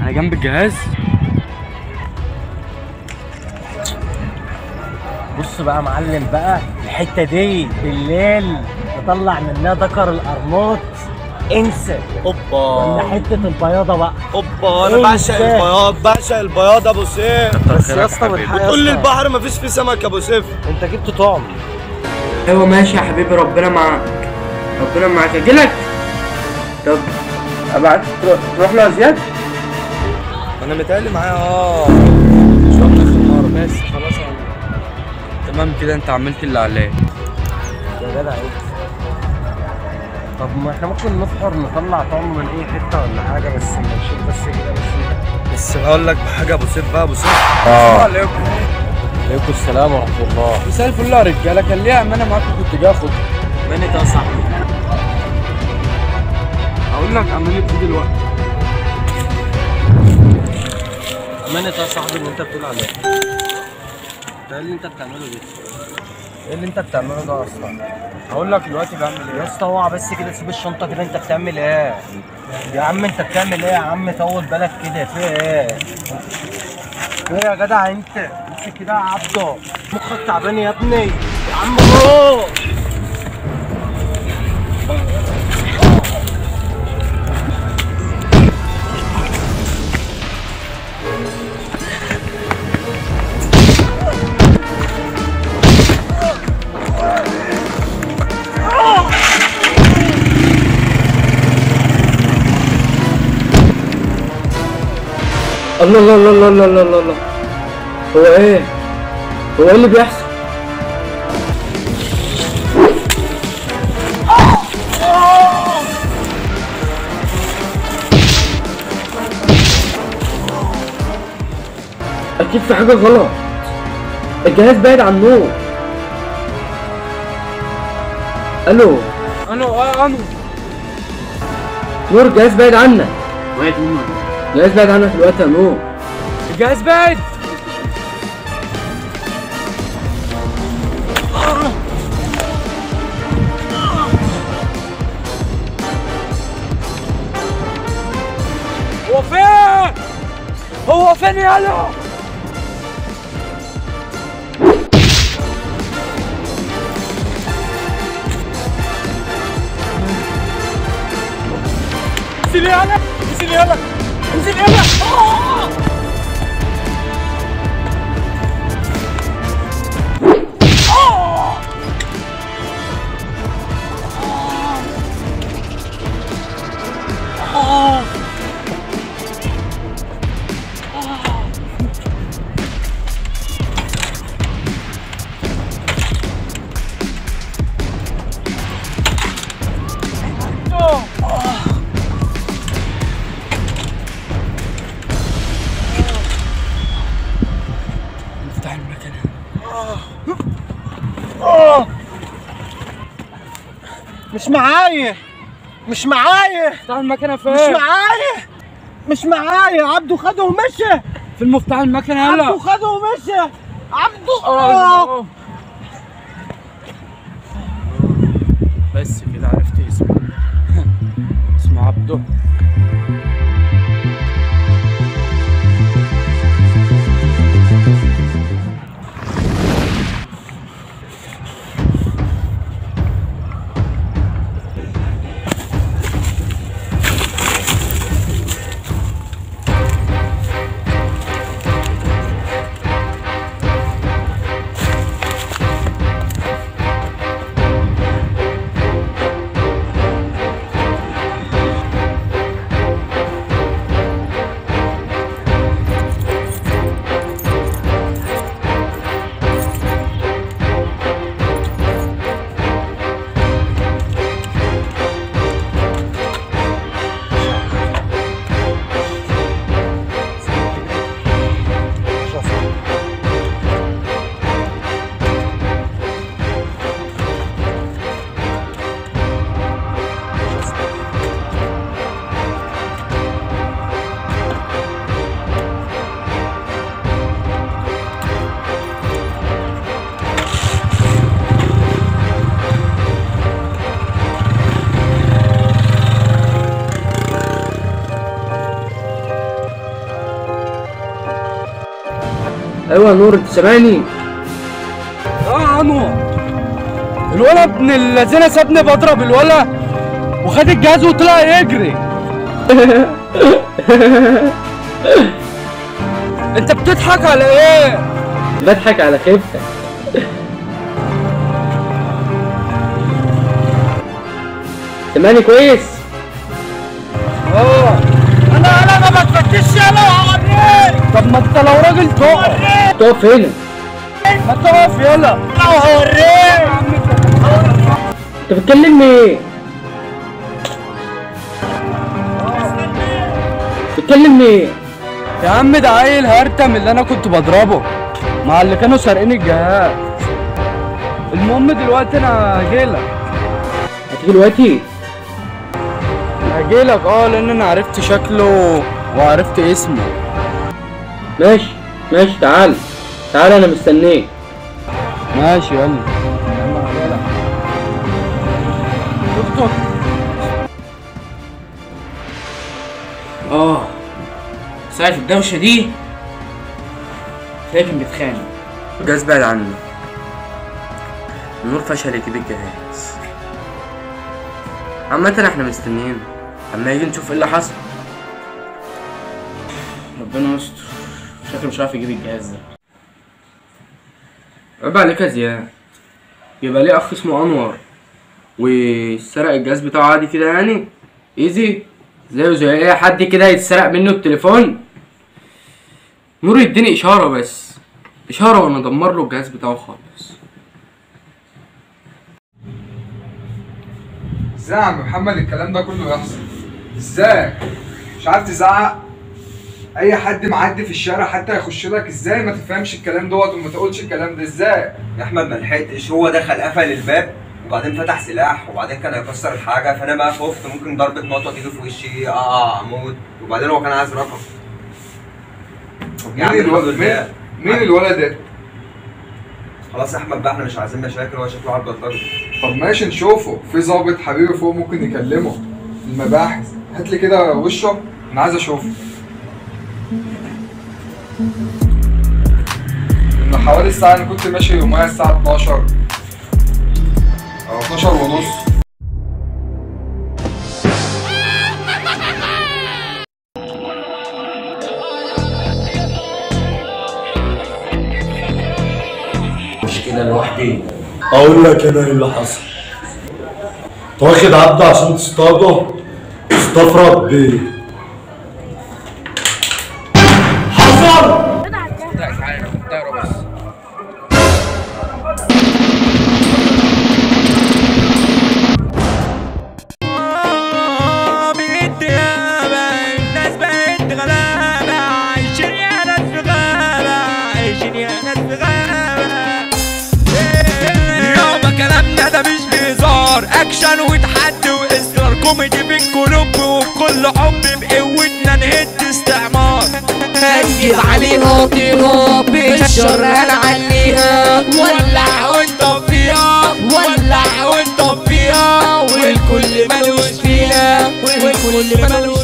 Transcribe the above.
على جنب الجهاز بص بقى يا معلم بقى الحته دي بالليل نطلع منها ذكر القرموط انسى اوبا ولا حته البياضه بقى اوبا إيه انا بعشق ده؟ البياض بعشق البياض يا ابو سيف بس يا اسطى بالحق يا بتقول لي اسطى، البحر مفيش فيه سمك يا ابو سيف انت جبت طعم ايوه ماشي يا حبيبي ربنا معاك ربنا معاك اجيلك طب ابعت تروح تروح له يا زياد انا متهيألي معايا اه شوف اخر النهار بس خلاص أنا- تمام كده انت عملت اللي عليك يا جدع ايه طب ما احنا ممكن نفحر نطلع طعم من اي حته ولا حاجه بس نشوف بس كده بس بس هقول لك حاجه يا ابو سيف بقى يا ابو سيف اه عليكم عليكم السلام ورحمه الله مساء الفل يا رجاله كان ليا امانه معاكم كنت جاي اخد ماني ده صاحبي هقول لك امانه ايه دلوقتي امانه ده صاحبي اللي انت بتقول عليه ده اللي انت بتعمله ده ايه اللي انت بتعمله ده اصلا هقول لك دلوقتي بعمل يا ايه اسطى اوعى بس كده تسيب الشنطه كده انت بتعمل ايه يا عم انت بتعمل ايه يا عم طول بالك كده في ايه ايه يا جدع انت انت كده يا عبده مخك تعبان يا ابني يا عم روح الله الله الله الله الله الله الله الله هو ايه هو ايه اللي بيحصل اكيد في حاجه غلط الجهاز بعيد عن النور الو انا اه انا نور الجهاز بعيد عنك وقعت منه الجهاز بعيد عنك دلوقتي يا نور الجهاز بعد هو فين؟ هو فين يالا؟ انزل يالا انزل يالا انزل يالا آه! آه! آه! افتح المكنه مش معايا مش معايا افتح المكنه مش فين؟ معايا مش معايا عبده خده ومشى في المفتاح المكنه عبده يلا خده ومشى عبده آه. بس كده عرفت اسمه اسمه عبده ايوه يا نور انت سامعني اه عنوة الولد ابن الذين سابني بضرب الولد وخد الجهاز وطلع يجري انت بتضحك على ايه؟ بضحك على خيبتك سامعني كويس اه انا انا ما بتفتش يلا وهوريك طب ما انت لو راجل تقف تقف هنا ما تقف يلا هوريك انت بتكلمني ايه بتكلمني ايه يا عم ده عيل هرتم اللي انا كنت بضربه مع اللي كانوا سارقين الجهاز المهم دلوقتي انا هجيلك هتيجي دلوقتي هجيلك اه لان انا عرفت شكله وعرفت اسمه ماشي ماشي تعال تعال انا مستنيك ماشي يلا دكتور اه ساعة الدوشة دي لكن بيتخانق الجهاز بعد عنه النور فشل يجيب الجهاز عامة احنا مستنيين اما يجي نشوف ايه اللي حصل ربنا يستر شكله مش عارف يجيب الجهاز ده عيب عليك يا زياد يبقى ليه اخ اسمه انور وسرق الجهاز بتاعه عادي كده يعني ايزي زيه زي اي حد كده يتسرق منه التليفون نور يديني اشاره بس اشاره وانا ادمر له الجهاز بتاعه خالص ازاي يا عم محمد الكلام ده كله يحصل ازاي مش عارف تزعق اي حد معدي في الشارع حتى يخش لك ازاي ما تفهمش الكلام دوت وما تقولش الكلام ده ازاي يا احمد ما لحقتش هو دخل قفل الباب وبعدين فتح سلاح وبعدين كان هيكسر الحاجه فانا بقى خفت ممكن ضربه مطوه تيجي في وشي اه اموت وبعدين هو كان عايز رقم يا عم مين الحمد الولد مين, لله مين الولد ده خلاص يا احمد بقى احنا مش عايزين مشاكل هو شكله عرض بلطجي طب ماشي نشوفه في ظابط حبيبي فوق ممكن يكلمه في المباحث هات لي كده وشه انا عايز اشوفه من حوالي الساعة أنا كنت ماشي يومها الساعة 12 أو 12 ونص اقول لك انا ايه اللي حصل أنت واخد عبد عشان تصطاده استفرد بيه حصل الناس بقت غلابة عايشين يا ناس في غابة عايشين يا ناس في غابة يابا كلامنا ده مش بهزار اكشن وتحدي واصرار كوميدي في القلوب وبكل حب بقوتنا نهد استعمار هنجيب عليها طيرة بالشر هنعليها ولع ونطفيها ولع ونطفيها والكل ملوش فيها والكل ملوش